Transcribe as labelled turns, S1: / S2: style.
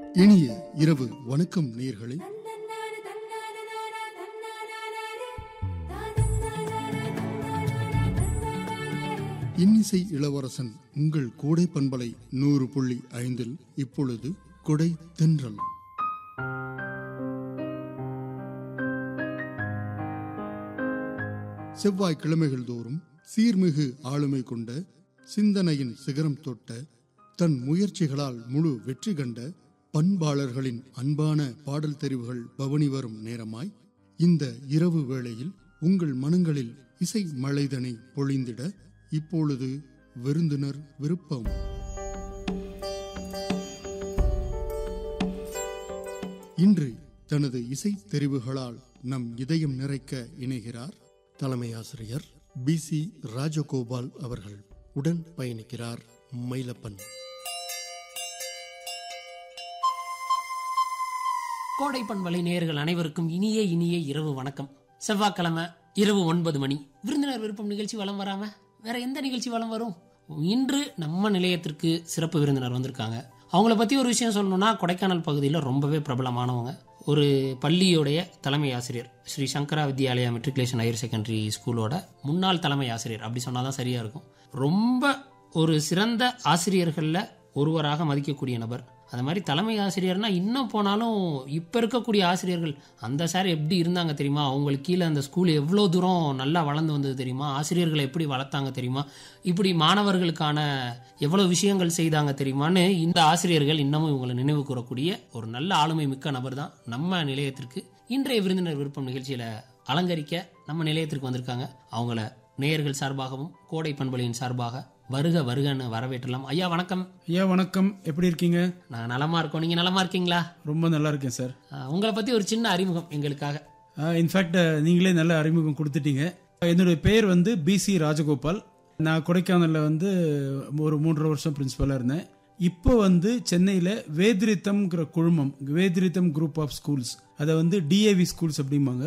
S1: இனிய இரவு வணக்கம் நேயர்களே இன்னிசை இளவரசன் உங்கள் கோடை பண்பலை நூறு புள்ளி ஐந்தில் இப்பொழுது கொடை தென்றல் செவ்வாய் கிழமைகள் தோறும் சீர்மிகு ஆளுமை கொண்ட சிந்தனையின் சிகரம் தொட்ட தன் முயற்சிகளால் முழு வெற்றி கண்ட பண்பாளர்களின் அன்பான பாடல் தெரிவுகள் பவனி வரும் நேரமாய் இந்த இரவு வேளையில் உங்கள் மனங்களில் இசை மழைதனை பொழிந்திட இப்பொழுது விருந்தினர் விருப்பம் இன்று தனது இசை தெரிவுகளால் நம் இதயம் நிறைக்க இணைகிறார் தலைமை ஆசிரியர் பி சி ராஜகோபால் அவர்கள் உடன் பயணிக்கிறார் மயிலப்பன்
S2: கோடை பண்பலை நேயர்கள் அனைவருக்கும் இனிய இனிய இரவு வணக்கம் செவ்வாய்க்கிழமை இரவு ஒன்பது மணி விருந்தினர் விருப்பம் நிகழ்ச்சி வலம் வராம வேற எந்த நிகழ்ச்சி வலம் வரும் இன்று நம்ம நிலையத்திற்கு சிறப்பு விருந்தினர் வந்திருக்காங்க அவங்கள பத்தி ஒரு விஷயம் சொல்லணும்னா கொடைக்கானல் பகுதியில் ரொம்பவே பிரபலமானவங்க ஒரு பள்ளியுடைய தலைமை ஆசிரியர் Sri Sankara Vidyalaya matriculation higher secondary ஸ்கூலோட முன்னாள் தலைமை ஆசிரியர் அப்படி சொன்னாதான் சரியா இருக்கும் ரொம்ப ஒரு சிறந்த ஆசிரியர்களில் ஒருவராக மதிக்கக்கூடிய நபர் அது மாதிரி தலைமை ஆசிரியர்னா இன்னும் போனாலும் இப்போ இருக்கக்கூடிய ஆசிரியர்கள் அந்த சார் எப்படி இருந்தாங்க தெரியுமா அவங்களுக்கு கீழே அந்த ஸ்கூல் எவ்வளோ தூரம் நல்லா வளர்ந்து வந்தது தெரியுமா ஆசிரியர்களை எப்படி வளர்த்தாங்க தெரியுமா இப்படி மாணவர்களுக்கான எவ்வளோ விஷயங்கள் செய்தாங்க தெரியுமான்னு இந்த ஆசிரியர்கள் இன்னமும் இவங்களை நினைவு கூறக்கூடிய ஒரு நல்ல ஆளுமை மிக்க நபர் தான் நம்ம நிலையத்திற்கு இன்றைய விருந்தினர் விருப்பம் நிகழ்ச்சியில் அலங்கரிக்க நம்ம நிலையத்திற்கு வந்திருக்காங்க அவங்கள நேயர்கள் சார்பாகவும் கோடை பண்பொழியின் சார்பாக வருக வருகன்னு வரவேற்றலாம் ஐயா வணக்கம்
S3: ஐயா வணக்கம் எப்படி இருக்கீங்க
S2: நான் நலமா இருக்கோம் நீங்க நலமா இருக்கீங்களா
S3: ரொம்ப நல்லா இருக்கேன் சார்
S2: அஹ் உங்களை பத்தி ஒரு சின்ன அறிமுகம் எங்களுக்காக
S3: இன்ஃபேக்ட் நீங்களே நல்ல அறிமுகம் கொடுத்துட்டீங்க என்னுடைய பெயர் வந்து பிசி ராஜகோபால் நான் கொடைக்கானலில் வந்து ஒரு மூன்றரை வருஷம் பிரின்சிபலாக இருந்தேன் இப்போ வந்து சென்னையில் வேதிரித்தம்ங்கிற குழுமம் வேதிரித்தம் குரூப் ஆஃப் ஸ்கூல்ஸ் அதை வந்து டிஏவி ஸ்கூல்ஸ் அப்படிம்பாங்க